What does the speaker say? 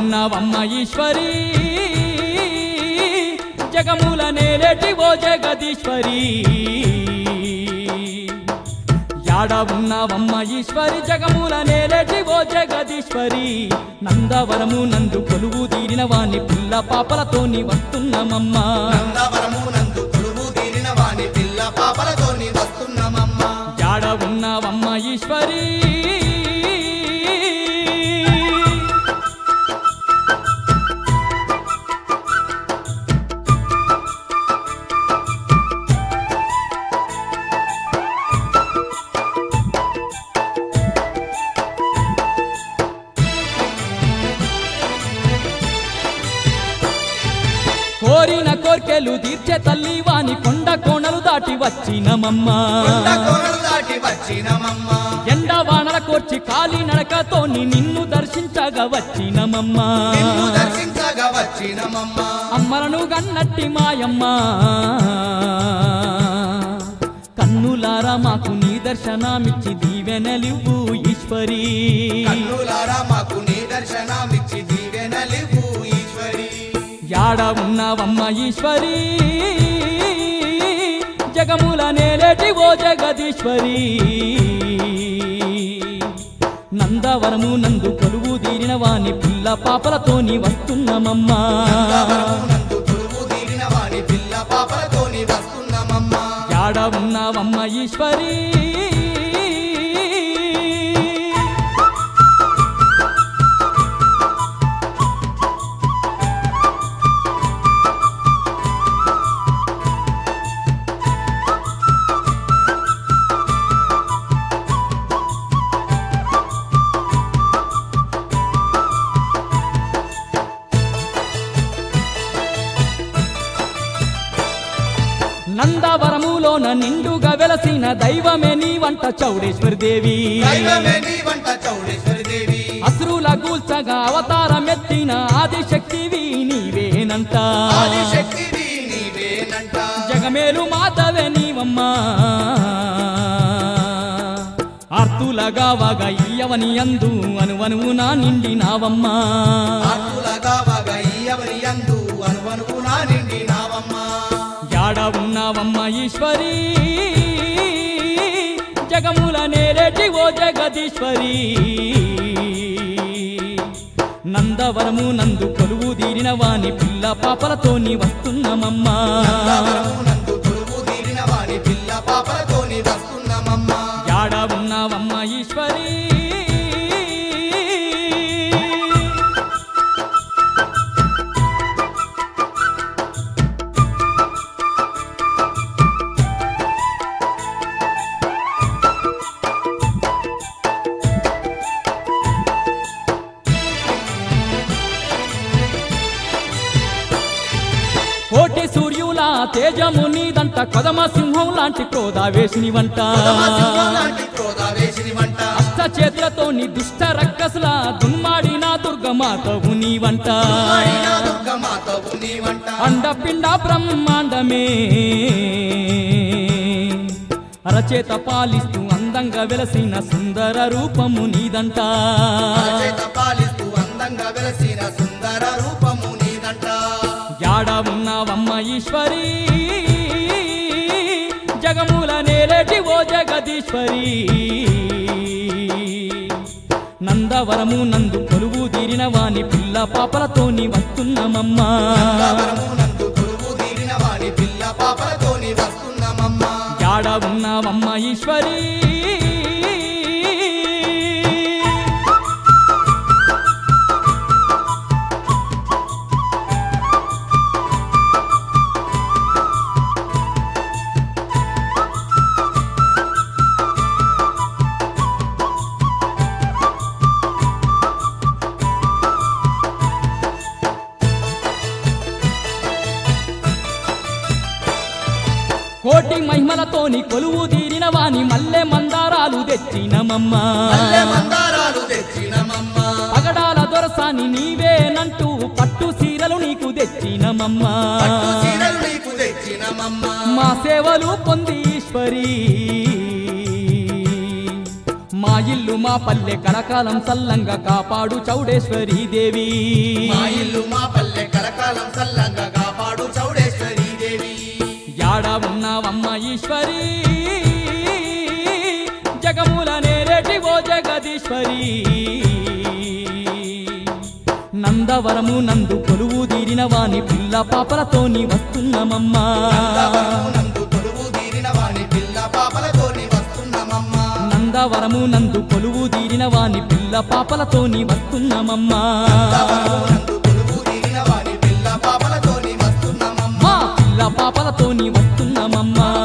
ఉన్నావమ్మ ఈశ్వరి జగముల నేలేటి ఓ జగదీశ్వరి యాడ ఉన్నావమ్మ ఈశ్వరి జగముల నేలేటి ఓ జగదీశ్వరి నందవరము నందు కొలువు తీరిన వాణ్ణి పిల్ల పాపలతోని వస్తున్నామమ్మా నందవరము నందు కొలువు తీరిన వాని పిల్ల పాపలతోని వస్తున్నామమ్మ యాడ ఉన్నావమ్మ ఈశ్వరి కోరిన కోర్కెలు తీర్చే తల్లి వాని కొండ కోణలు దాటి వచ్చినమమ్మా కొండ కోనలు దాటి వచ్చినమమ్మ ఎండ వానల కోర్చి కాలి నడకతోని నిన్ను దర్శించగా వచ్చినమమ్మా నిన్ను దర్శించగా వచ్చినమమ్మ అమ్మలను గన్నట్టి మాయమ్మ కన్నులారా మాకు నీ దర్శనమిచ్చి దీవెనలివ్వు ఈశ్వరి కన్నులారా మాకు నీ దర్శనమిచ్చి దీవెనలివ్వు ఈశ్వరి యాడ ఉన్నావమ్మ ఈశ్వరి జగముల నేలేటి ఓ జగదీశ్వరి నందవరము నందు కొలువు తీరిన వాని పిల్ల పాపలతోని వస్తున్నామమ్మా నందవరము నందు కొలువు తీరిన వాని పిల్ల పాపలతోని వస్తున్నామమ్మ యాడ ఉన్నావమ్మ ఈశ్వరి నందవరములోన నిండుగా వెలసిన దైవమే నీ వంట చౌడేశ్వరి దేవి దైవమే నీ వంట చౌడేశ్వరి దేవి అసురుల గూల్చగా అవతారమెత్తిన ఆదిశక్తివి నీవేనంట ఆదిశక్తివి నీవేనంట జగమేలు మాతవే నీవమ్మా ఆర్తులగా వగ ఇయ్యవని అందు అనువనువునా నిండినావమ్మా ఆకులగా వగ ఎవరి అందు అనువనుకునా నిండి నావమ్మ యాడ ఉన్నావమ్మ ఈశ్వరి జగముల నేరేటి ఓ జగదీశ్వరి నందవరము నందు కొలువు తీరిన వాని పిల్ల పాపలతోని వస్తున్నామమ్మా నందవరము నందు కొలువు తీరిన వాని పిల్ల పాపలతోని వస్తున్నామమ్మ యాడ ఉన్నావమ్మ ఈశ్వరి కోటి సూర్యుల తేజము నీదంట కొదమ సింహం లాంటి క్రోధావేశిని వంట పరమశివం లాంటి క్రోధావేశిని వంట అష్ట చేతులతో నీ దుష్ట రక్కసుల దున్మాడిన దుర్గమాతవు నీ వంట మాడిన దుర్గమాతవు నీ వంట అండపిండ బ్రహ్మాండమే అరచేత పాలిస్తూ అందంగా వెలసిన సుందర రూపము నీదంట చేత పాలిస్తూ అందంగా వెలసిన సుందర రూపము నీదంట యాడ ఉన్నావమ్మ ఈశ్వరి జగముల నేలేటి ఓ జగదీశ్వరి నందవరము నందు కొలువు తీరిన వాని పిల్ల పాపలతోని వస్తున్నామమ్మా నందవరము నందు కొలువు తీరిన వాని పిల్ల పాపలతోని వస్తున్నామమ్మ యాడ ఉన్నావమ్మ ఈశ్వరి కోటి మహిమలతోని కొలువు తీరిన వాని మల్లె మందారాలు తెచ్చినమమ్మా మల్లె మందారాలు తెచ్చినమమ్మ పగడాల దొరసాని నీవేనంటూ పట్టు సీరలు నీకు తెచ్చినమమ్మా పట్టు చీరలు నీకు తెచ్చినమమ్మ మా సేవలు పొంది ఈశ్వరి మా ఇల్లు మా పల్లె కలకాలం సల్లంగా కాపాడు చౌడేశ్వరీ దేవి మా ఇల్లు మా పల్లె కలకాలం సల్లంగా కాపాడు చౌడేశ్వరీ దేవి యాడ ఉన్నావమ్మ ఈశ్వరి జగముల నేరేటి ఓ జగదీశ్వరి నందవరము నందు కొలువు తీరిన వాని పిల్ల పాపలతోని వస్తున్నామమ్మా నందవరము నందు తొడుగు తీరిన వాని పిల్ల పాపలతోని వస్తున్నామమ్మా నందవరము నందు కొలువు తీరిన వాని పిల్ల పాపలతోని వస్తున్నామమ్మా నందవరము నందు తొడుగు తీరిన వాని పిల్ల పాపలతోని వస్తున్నామమ్మా మా పిల్ల పాపలతోని వస్తున్నామమ్మా